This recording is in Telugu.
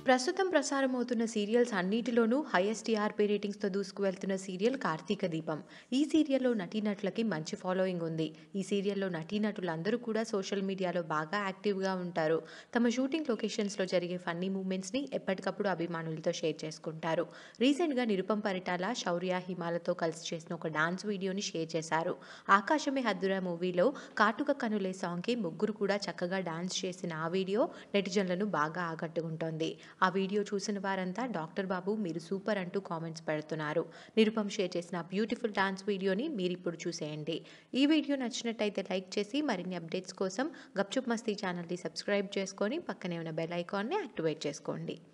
ప్రస్తుతం ప్రసారమవుతున్న సీరియల్స్ అన్నిటిలోనూ హైయెస్ట్ టీఆర్పీ రేటింగ్స్తో దూసుకువెళ్తున్న సీరియల్ కార్తీక దీపం ఈ సీరియల్లో నటీనటులకి మంచి ఫాలోయింగ్ ఉంది ఈ సీరియల్లో నటీనటులందరూ కూడా సోషల్ మీడియాలో బాగా యాక్టివ్గా ఉంటారు తమ షూటింగ్ లొకేషన్స్లో జరిగే ఫన్నీ మూమెంట్స్ని ఎప్పటికప్పుడు అభిమానులతో షేర్ చేసుకుంటారు రీసెంట్గా నిరుపం పరిటాల శౌర్య హిమాలతో కలిసి చేసిన ఒక డాన్స్ వీడియోని షేర్ చేశారు ఆకాశమే హద్దురా మూవీలో కాటుక కనులే సాంగ్కి ముగ్గురు కూడా చక్కగా డాన్స్ చేసిన ఆ వీడియో నెటిజన్లను బాగా ఆకట్టుకుంటోంది ఆ వీడియో చూసిన వారంతా డాక్టర్ బాబు మీరు సూపర్ అంటూ కామెంట్స్ పెడుతున్నారు నిరుపం షేర్ చేసిన బ్యూటిఫుల్ డాన్స్ వీడియోని మీరు ఇప్పుడు చూసేయండి ఈ వీడియో నచ్చినట్టయితే లైక్ చేసి మరిన్ని అప్డేట్స్ కోసం గప్చుప్ మస్తీ ఛానల్ని సబ్స్క్రైబ్ చేసుకొని పక్కనే ఉన్న బెల్ ఐకాన్ని యాక్టివేట్ చేసుకోండి